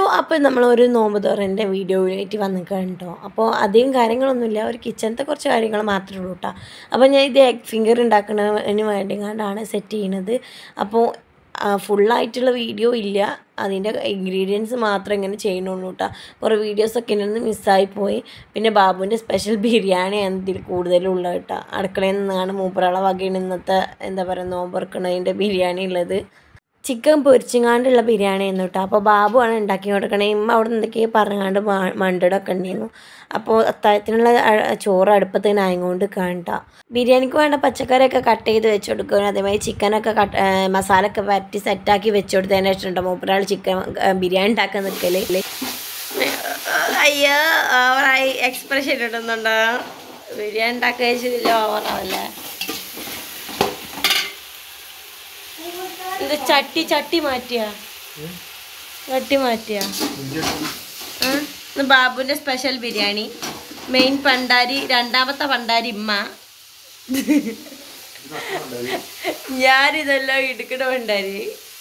അപ്പോൾ നമ്മൾ ഒരു നോമ്പ് തോറൻ്റെ വീഡിയോയിലായിട്ട് വന്നിക്കാണ് കേട്ടോ അപ്പോൾ അധികം കാര്യങ്ങളൊന്നുമില്ല ഒരു കിച്ചണത്തെ കുറച്ച് കാര്യങ്ങൾ മാത്രമേ ഉള്ളൂ കേട്ടോ അപ്പോൾ ഞാൻ ഇത് എഗ് ഫിംഗർ ഉണ്ടാക്കുന്നതിന് വേണ്ടി കണ്ടാണ് സെറ്റ് ചെയ്യണത് അപ്പോൾ ഫുള്ളായിട്ടുള്ള വീഡിയോ ഇല്ല അതിൻ്റെ ഇൻഗ്രീഡിയൻസ് മാത്രം ഇങ്ങനെ ചെയ്യണുള്ളൂ കേട്ടോ കുറേ വീഡിയോസൊക്കെ ഇങ്ങനെ മിസ്സായി പോയി പിന്നെ ബാബുവിൻ്റെ സ്പെഷ്യൽ ബിരിയാണി ഇതിൽ കൂടുതലുള്ള കേട്ടോ അടുക്കളയിൽ നിന്നാണ് മൂപ്പറാളെ വകയാണ് ഇന്നത്തെ എന്താ പറയുക നോമ്പറക്കണതിൻ്റെ ബിരിയാണി ഉള്ളത് ചിക്കൻ പൊരിച്ചിങ്ങാണ്ടുള്ള ബിരിയാണി ആയിരുന്നു കേട്ടോ അപ്പോൾ ബാബു ആണ് ഉണ്ടാക്കി കൊടുക്കണേ ഇമ്മ അവിടെ നിന്ന് എന്തൊക്കെയോ പറഞ്ഞാണ്ട് മണ്ടടൊക്കെ ഉണ്ടായിരുന്നു അപ്പോൾ അത്താഴത്തിനുള്ള അ- ചോറ് അടുപ്പത്ത് തന്നെ ആയതുകൊണ്ട് കാണണ്ട ബിരിയാണിക്ക് വേണ്ട പച്ചക്കറിയൊക്കെ കട്ട് ചെയ്ത് വെച്ച് കൊടുക്കും അതേമാതിരി ചിക്കനൊക്കെ കട്ട് മസാലയൊക്കെ പറ്റി സെറ്റാക്കി വെച്ച് കൊടുത്തതിന് ശേഷം ഉണ്ടോ മൂപ്പരാൾ ചിക്കൻ ബിരിയാണി ഉണ്ടാക്കാൻ നിൽക്കല് അയ്യോ ഓവറായി എക്സ്പ്രഷൻ ഇടുന്നുണ്ടോ ബിരിയാണി ഉണ്ടാക്കാൻ വെച്ചില്ല ഓവറാവല്ലേ ഇത് ചട്ടി ചട്ടി മാറ്റിയ ചട്ടി മാറ്റിയ ബാബുവിന്റെ സ്പെഷ്യൽ ബിരിയാണി മെയിൻ പണ്ടാരി രണ്ടാമത്തെ പണ്ടാരി ഇമ്മ ഞാനിതെല്ലാം ഇടുക്കണ പണ്ടാരി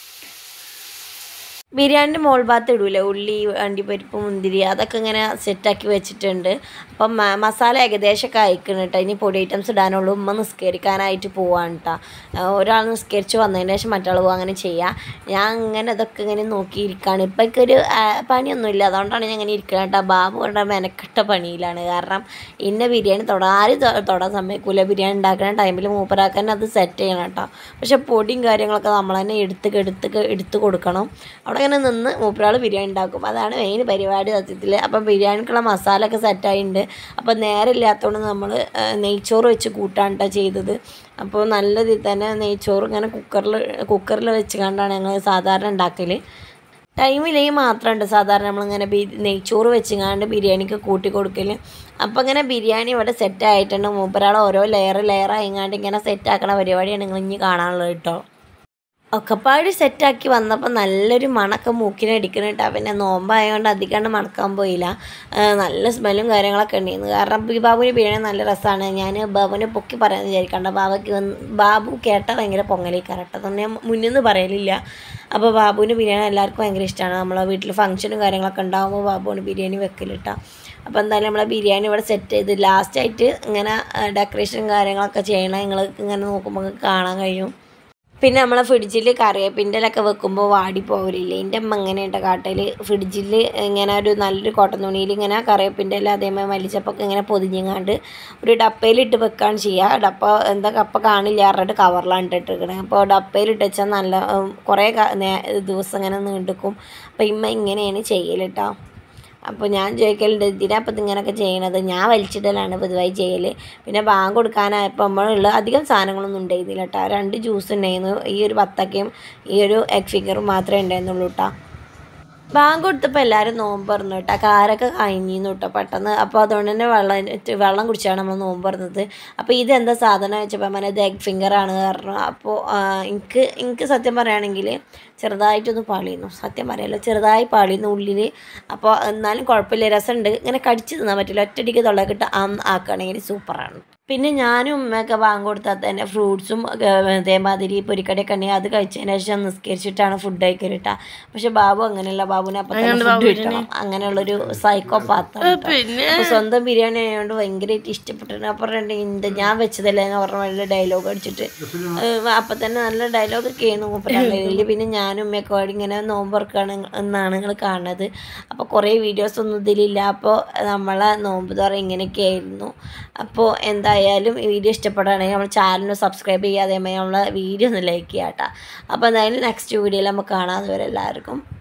ബിരിയാണിൻ്റെ മോൾ ഭാഗത്ത് ഇടൂലേ ഉള്ളി അണ്ടിപ്പരിപ്പ് മുന്തിരി അതൊക്കെ ഇങ്ങനെ സെറ്റാക്കി വെച്ചിട്ടുണ്ട് അപ്പം മ- മസാല ഏകദേശമൊക്കെ അയക്കണം കേട്ടോ ഇനി പൊടി ഐറ്റംസ് ഇടാനുള്ളൂ ഉമ്മ നിസ്കരിക്കാനായിട്ട് പോവാണ് കേട്ടോ ഒരാൾ നിസ്കരിച്ച് വന്നതിന് ശേഷം മറ്റാൾ പോകും അങ്ങനെ ചെയ്യുക ഞാൻ അങ്ങനെ അതൊക്കെ ഇങ്ങനെ നോക്കിയിരിക്കുകയാണ് ഇപ്പം എനിക്കൊരു ആ, പണിയൊന്നുമില്ല അതുകൊണ്ടാണ് ഞാൻ ഇങ്ങനെ ഇരിക്കുന്നത് കേട്ടോ ബാബു കൊണ്ട് മെനക്കെട്ട പണിയിലാണ് കാരണം ഇന്ന ബിരിയാണി തൊടാരും തൊ- തൊടാൻ സമ്മതിക്കൂല ബിരിയാണി ഉണ്ടാക്കുന്ന ടൈമിൽ മൂപ്പരാക്കാൻ അത് സെറ്റ് ചെയ്യണം കേട്ടോ പക്ഷെ പൊടിയും കാര്യങ്ങളൊക്കെ നമ്മൾ തന്നെ എടുത്ത് എടുത്ത് എടുത്ത് കൊടുക്കണം അവിടെ ഇങ്ങനെ നിന്ന് മൂപ്പരാൾ ബിരിയാണി ഉണ്ടാക്കും അതാണ് മെയിൻ പരിപാടി സത്യത്തിൽ അപ്പം ബിരിയാണിക്കുള്ള മസാല ഒക്കെ സെറ്റായിട്ടുണ്ട് അപ്പോൾ നേരെ ഇല്ലാത്തതുകൊണ്ട് നമ്മൾ നെയ്ച്ചോറ് വെച്ച് കൂട്ടാണ് കേട്ടോ ചെയ്തത് അപ്പോൾ നല്ല രീതിയിൽ തന്നെ നെയ്ച്ചോറ് ഇങ്ങനെ കുക്കറിൽ കുക്കറിൽ വെച്ച് കണ്ടാണ് ഞങ്ങൾ സാധാരണ ഉണ്ടാക്കൽ ടൈമില്ലെങ്കിൽ മാത്രമുണ്ട് സാധാരണ നമ്മളിങ്ങനെ ബി നെയ്ച്ചോറ് വെച്ചുങ്ങാണ്ട് ബിരിയാണിക്ക് കൂട്ടി കൊടുക്കൽ അപ്പോൾ ഇങ്ങനെ ബിരിയാണി ഇവിടെ സെറ്റ് ആയിട്ടുണ്ട് മൂപ്പരാൾ ഓരോ ലെയർ ലെയർ ആയിങ്ങാണ്ട് ഇങ്ങനെ സെറ്റ് ആക്കണ പരിപാടിയാണ് നിങ്ങൾ ഇനി കാണാനുള്ളത് കേട്ടോ ഒക്കെപ്പാടി സെറ്റാക്കി വന്നപ്പോൾ നല്ലൊരു മണക്കം മൂക്കിനടിക്കണം കേട്ടോ പിന്നെ നോമ്പായതുകൊണ്ട് അധികം മണക്കാൻ പോയില്ല ആ, നല്ല സ്മെല്ലും കാര്യങ്ങളൊക്കെ ഉണ്ടായിരുന്നു കാരണം ഈ ബാബുവിന് ബിരിയാണി നല്ല രസമാണ് ഞാൻ ബാബുവിനെ പൊക്കി പറയാൻ വിചാരിക്കണ്ട ബാബയ്ക്ക് വന്ന് ബാബു കേട്ട ഭയങ്കര പൊങ്ങലേക്കാണ് കേട്ടോ അതൊന്നും ഞാൻ മുന്നിൽ നിന്ന് പറയലില്ല അപ്പോൾ ബാബുവിന് ബിരിയാണി എല്ലാവർക്കും ഭയങ്കര ഇഷ്ടമാണ് നമ്മളെ വീട്ടിൽ ഫംഗ്ഷനും കാര്യങ്ങളൊക്കെ ഉണ്ടാകുമ്പോൾ ബാബുവിന് ബിരിയാണി വെക്കലിട്ടാ അപ്പോൾ എന്തായാലും നമ്മളെ ബിരിയാണി ഇവിടെ സെറ്റ് ചെയ്ത് ലാസ്റ്റായിട്ട് ഇങ്ങനെ ഡെക്കറേഷൻ കാര്യങ്ങളൊക്കെ ചെയ്യണം നിങ്ങൾക്ക് ഇങ്ങനെ നോക്കുമ്പോൾ നിങ്ങൾക്ക് കാണാൻ കഴിയും പിന്നെ നമ്മളെ ഫ്രിഡ്ജിൽ കറിവേപ്പിൻ്റെലൊക്കെ വെക്കുമ്പോൾ വാടി പോകലില്ലേ എൻ്റെ അമ്മ ഇങ്ങനെയുണ്ട് കാട്ടൽ ഫ്രിഡ്ജിൽ ഇങ്ങനെ ഒരു നല്ലൊരു കോട്ടൺ തുണിയിൽ ഇങ്ങനെ കറിവേപ്പിൻ്റെ ഇല അതേമാതിരി മല്ലിച്ചപ്പൊക്കെ ഇങ്ങനെ പൊതിഞ്ഞങ്ങാണ്ട് ഒരു ഡപ്പയിലിട്ട് വെക്കുകയാണ് ചെയ്യുക ഡപ്പ എന്താ കപ്പ കാണില്ല പറഞ്ഞിട്ട് കവറിലാണ് ഇട്ടിട്ടിരിക്കണേ അപ്പോൾ ഡപ്പയിലിട്ട് വെച്ചാൽ നല്ല ഉം, കുറേ ക- നേ- ദിവസം ഇങ്ങനെ നീണ്ടുക്കും അപ്പോൾ ഇമ്മ ഇങ്ങനെയാണ് ചെയ്യൽ കേട്ടോ അപ്പോൾ ഞാൻ ചോദിക്കലുണ്ട് എന്തിനാ അപ്പം ഇങ്ങനെയൊക്കെ ചെയ്യണത് ഞാൻ വലിച്ചിടലാണ് പൊതുവായി ചെയ്യൽ പിന്നെ ബാങ്ക് കൊടുക്കാനായപ്പോൾ നമ്മളുള്ള അധികം സാധനങ്ങളൊന്നും ഉണ്ടായിരുന്നില്ല കേട്ടോ രണ്ട് ജ്യൂസ് ഉണ്ടായിരുന്നു ഈ ഒരു ബത്തക്കയും ഈ ഒരു എഗ് ഫിഗറും മാത്രമേ ഉണ്ടായിരുന്നുള്ളൂ കേട്ടോ ബാങ്ക് കൊടുത്തപ്പോൾ എല്ലാവരും നോമ്പ് പറഞ്ഞു കേട്ടോ കാരൊക്കെ കഴിഞ്ഞിരുന്നു കേട്ടോ പെട്ടെന്ന് അപ്പോൾ അതുകൊണ്ട് തന്നെ വെള്ളം വെള്ളം കുടിച്ചാണ് നമ്മൾ നോമ്പ് പറഞ്ഞത് അപ്പോൾ ഇതെന്താ സാധനം വെച്ചപ്പോൾ അമ്മ ഇത് എഗ് ഫിംഗറാണ് പറഞ്ഞു അപ്പോൾ എനിക്ക് എനിക്ക് സത്യം പറയുകയാണെങ്കിൽ ചെറുതായിട്ടൊന്ന് പാളിയിരുന്നു സത്യം പറയാലോ ചെറുതായി പാളിയിരുന്നു ഉള്ളിൽ അപ്പോൾ എന്നാലും കുഴപ്പമില്ല രസമുണ്ട് ഇങ്ങനെ കടിച്ച് തിന്നാൻ പറ്റില്ല ഒറ്റയടിക്ക് തൊള്ളക്കിട്ട് ആക്കുകയാണെങ്കിൽ സൂപ്പറാണ് പിന്നെ ഞാനും ഉമ്മയൊക്കെ ബാങ്ക് കൊടുത്താൽ തന്നെ ഫ്രൂട്ട്സും അതേമാതിരി പൊരിക്കടിയൊക്കെ ഉണ്ടെങ്കിൽ അത് കഴിച്ചതിന് ശേഷം നിസ്കരിച്ചിട്ടാണ് ഫുഡ് കഴിക്കൽ കേട്ടാ പക്ഷെ ബാബു അങ്ങനെയല്ല ബാബുവിനെ അപ്പം തന്നെ ഫുഡ് കിട്ടണം അങ്ങനെയുള്ളൊരു സൈക്കോ പാത്രം സ്വന്തം ബിരിയാണി ആയതുകൊണ്ട് ഭയങ്കരമായിട്ട് ഇഷ്ടപ്പെട്ടിട്ടുണ്ട് അപ്പം പറഞ്ഞിട്ട് ഇന്ത് ഞാൻ വെച്ചതല്ലേ എന്ന് പറഞ്ഞ വലിയ ഡയലോഗ് അടിച്ചിട്ട് ഏഹ് അപ്പം തന്നെ നല്ല ഡയലോഗ് ഒക്കെ ആയിരുന്നു മൂപ്പരാളിൽ പിന്നെ ഞാനും ഉമ്മയൊക്കെ പാടി ഇങ്ങനെ നോമ്പറക്കാണ് എന്നാണ് നിങ്ങൾ കാണുന്നത് അപ്പോൾ കുറേ വീഡിയോസ് ഒന്നും ഇതിലില്ല അപ്പോൾ നമ്മളെ നോമ്പ് തുറ ഇങ്ങനെയൊക്കെ ആയിരുന്നു അപ്പോൾ എന്തായാലും ഈ വീഡിയോ ഇഷ്ടപ്പെടുകയാണെങ്കിൽ നമ്മൾ ചാനൽ സബ്സ്ക്രൈബ് ചെയ്യുക അതേമാതിരി നമ്മളെ വീഡിയോ ഒന്ന് ലൈക്ക് ചെയ്യാം കേട്ടോ അപ്പോൾ എന്തായാലും നെക്സ്റ്റ് വീഡിയോയിൽ നമുക്ക് കാണാം അതുവരെ എല്ലാവർക്കും